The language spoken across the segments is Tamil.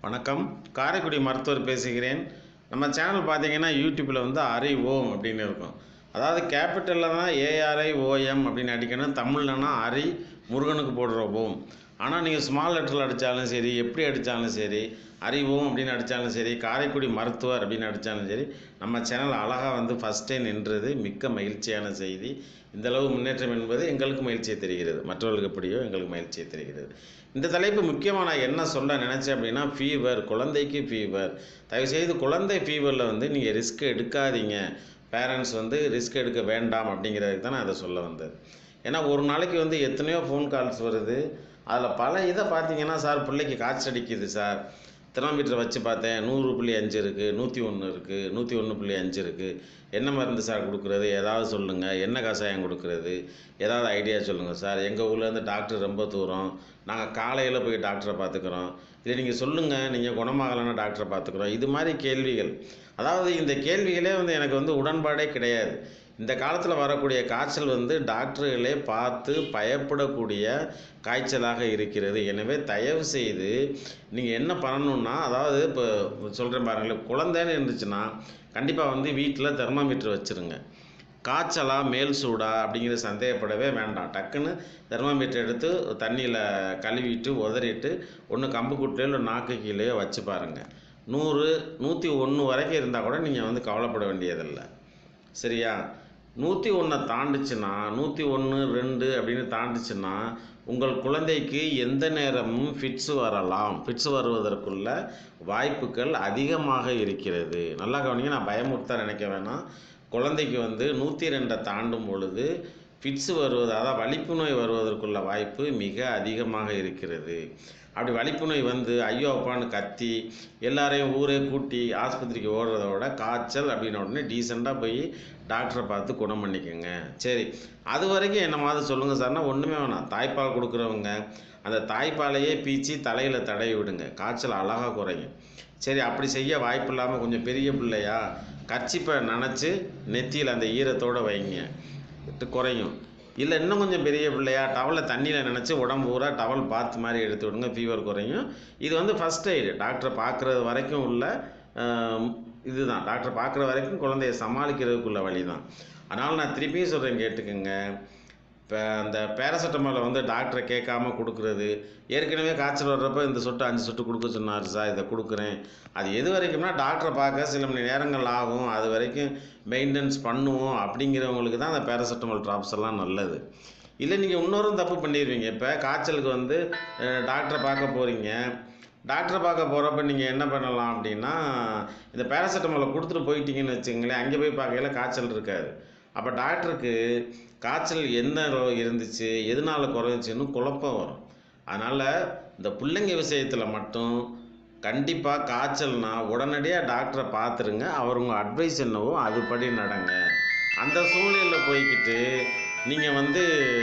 வணக்கம் காரைக்குடி மருத்துவர் பேசுகிறேன் நம்ம சேனல் பார்த்தீங்கன்னா யூடியூப்பில் வந்து அரை ஓம் அப்படின்னு இருக்கும் அதாவது கேபிட்டலில் தான் ஏஆர்ஐ ஓஎம் அப்படின்னு அடிக்கணும் தமிழ்லனா அரி முருகனுக்கு போடுற ஓம் ஆனால் நீங்கள் ஸ்மால் லெட்டரில் அடித்தாலும் சரி எப்படி அடித்தாலும் சரி அரி ஓம் அப்படின்னு அடித்தாலும் சரி காரைக்குடி மருத்துவர் அப்படின்னு அடித்தாலும் சரி நம்ம சேனல் அழகாக வந்து ஃபஸ்ட்டே நின்றது மிக்க மகிழ்ச்சியான செய்தி இந்த அளவு முன்னேற்றம் என்பது எங்களுக்கு மகிழ்ச்சியை தெரிகிறது மற்றவர்களுக்கு எப்படியோ எங்களுக்கு மகிழ்ச்சியை தெரிகிறது இந்த தலைப்பு முக்கியமாக நான் என்ன சொல்ல நினச்சேன் அப்படின்னா ஃபீவர் குழந்தைக்கு ஃபீவர் தயவுசெய்து குழந்தை ஃபீவரில் வந்து நீங்கள் ரிஸ்க் எடுக்காதீங்க பேரண்ட்ஸ் வந்து ரிஸ்க் எடுக்க வேண்டாம் அப்படிங்கிறதுக்கு தான் நான் அதை சொல்ல வந்தது ஏன்னா ஒரு நாளைக்கு வந்து எத்தனையோ ஃபோன் கால்ஸ் வருது அதில் பல இதை பார்த்தீங்கன்னா சார் பிள்ளைக்கு காய்ச்சல் அடிக்குது சார் தெர்மாமீட்டர் வச்சு பார்த்தேன் நூறு புள்ளி அஞ்சு இருக்குது நூற்றி ஒன்று இருக்குது நூற்றி ஒன்று புள்ளி அஞ்சு இருக்குது என்ன மருந்து சார் கொடுக்குறது ஏதாவது சொல்லுங்கள் என்ன கஷாயம் கொடுக்குறது ஏதாவது ஐடியா சொல்லுங்கள் சார் எங்கள் ஊர்லேருந்து டாக்டர் ரொம்ப தூரம் நாங்கள் காலையில் போய் டாக்டரை பார்த்துக்குறோம் இல்லை நீங்கள் சொல்லுங்கள் நீங்கள் குணமாகலைன்னா டாக்டரை பார்த்துக்குறோம் இது மாதிரி கேள்விகள் அதாவது இந்த கேள்விகளே வந்து எனக்கு வந்து உடன்பாடே கிடையாது இந்த காலத்தில் வரக்கூடிய காய்ச்சல் வந்து டாக்டர்களே பார்த்து பயப்படக்கூடிய காய்ச்சலாக இருக்கிறது எனவே தயவு செய்து நீங்கள் என்ன பண்ணணுன்னா அதாவது இப்போ சொல்கிறேன் பாருங்களேன் குழந்தைன்னு இருந்துச்சுன்னா கண்டிப்பாக வந்து வீட்டில் தெர்மாமீட்டர் வச்சுருங்க காய்ச்சலா மேல் சூடா அப்படிங்கிற சந்தேகப்படவே வேண்டாம் டக்குன்னு தெர்மாமீட்டர் எடுத்து தண்ணியில் கழுவிட்டு உதறிட்டு ஒன்று கம்பு குட்டிலையோ இல்லை நாக்கு கீழேயோ வச்சு பாருங்கள் நூறு நூற்றி ஒன்று வரைக்கும் இருந்தால் கூட நீங்கள் வந்து கவலைப்பட வேண்டியதில்லை சரியா நூற்றி ஒன்றை தாண்டுச்சுன்னா நூற்றி ஒன்று ரெண்டு அப்படின்னு தாண்டுச்சுன்னா உங்கள் குழந்தைக்கு எந்த நேரமும் ஃபிட்ஸ் வரலாம் ஃபிட்ஸ் வருவதற்குள்ள வாய்ப்புகள் அதிகமாக இருக்கிறது நல்லா கவனிங்க நான் பயமுறுத்த நினைக்க வேணாம் குழந்தைக்கு வந்து நூற்றி ரெண்டை தாண்டும் பொழுது ஃபிட்ஸ் வருவது அதாவது வலிப்பு நோய் வருவதற்குள்ள வாய்ப்பு மிக அதிகமாக இருக்கிறது அப்படி வலிப்பு நோய் வந்து ஐயோ அப்பான்னு கத்தி எல்லாரையும் ஊரே கூட்டி ஆஸ்பத்திரிக்கு ஓடுறத விட காய்ச்சல் அப்படின்ன உடனே டீசெண்டாக போய் டாக்டரை பார்த்து குணம் பண்ணிக்கோங்க சரி அது வரைக்கும் என்ன மாதிரி சொல்லுங்கள் சார்னா ஒன்றுமே வேணாம் தாய்ப்பால் கொடுக்குறவங்க அந்த தாய்ப்பாலையே பீச்சி தலையில் தடவி விடுங்க காய்ச்சல் அழகாக குறையும் சரி அப்படி செய்ய வாய்ப்பு இல்லாமல் கொஞ்சம் பெரிய பிள்ளையா கச்சிப்பை நனைச்சி நெத்தியில் அந்த ஈரத்தோடு வைங்க விட்டு குறையும் இல்லை இன்னும் கொஞ்சம் பெரிய பிள்ளையா டவலை தண்ணியில் நினச்சி உடம்பு பூரா டவல் பாத் மாதிரி எடுத்து விடுங்க ஃபீவர் குறையும் இது வந்து ஃபஸ்ட் எய்டு டாக்டரை பார்க்குறது வரைக்கும் உள்ள ஆம், இதுதான் டாக்டர் பார்க்குற வரைக்கும் குழந்தைய சமாளிக்கிறதுக்குள்ள வழி தான் அதனால் நான் திருப்பியும் சொல்கிறேன் கேட்டுக்கோங்க இப்போ அந்த பேராசிட்டமாலை வந்து டாக்டரை கேட்காம கொடுக்குறது ஏற்கனவே காய்ச்சல் வர்றப்ப இந்த சொட்டு அஞ்சு சொட்டு கொடுக்க சொன்னார் சார் இதை கொடுக்குறேன் அது எது வரைக்கும்னா டாக்டரை பார்க்க சில மணி நேரங்கள் ஆகும் அது வரைக்கும் மெயின்டெனன்ஸ் பண்ணுவோம் அப்படிங்கிறவங்களுக்கு தான் அந்த பேராசிட்டமால் ட்ராப்ஸ் எல்லாம் நல்லது இல்லை நீங்கள் இன்னொரும் தப்பு பண்ணிடுவீங்க இப்போ காய்ச்சலுக்கு வந்து அஹ், டாக்டரை பார்க்க போகிறீங்க டாக்டரை பார்க்க போகிறப்ப நீங்கள் என்ன பண்ணலாம் அப்படின்னா இந்த பேராசிட்டமாலை கொடுத்துட்டு போயிட்டீங்கன்னு வச்சுங்களேன் அங்கே போய் பார்க்கையில காய்ச்சல் இருக்காது அப்போ டாக்டருக்கு காய்ச்சல் என்ன ரோ- இருந்துச்சு எதனால் குறைஞ்சின்னு குழப்பம் வரும் அதனால் இந்த பிள்ளைங்க விஷயத்தில் மட்டும் கண்டிப்பாக காய்ச்சல்னா உடனடியாக டாக்டரை பார்த்துருங்க அவர் உங்கள் அட்வைஸ் என்னவோ அதுபடி நடங்க அந்த சூழ்நிலையில் போய்க்கிட்டு நீங்கள் வந்து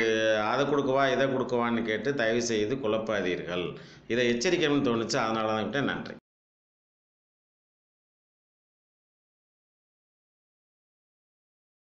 அதை கொடுக்கவா இதை கொடுக்கவான்னு கேட்டு தயவு செய்து குழப்பாதீர்கள் இதை எச்சரிக்கைன்னு தோணுச்சு அதனால தான் விட்டேன் நன்றி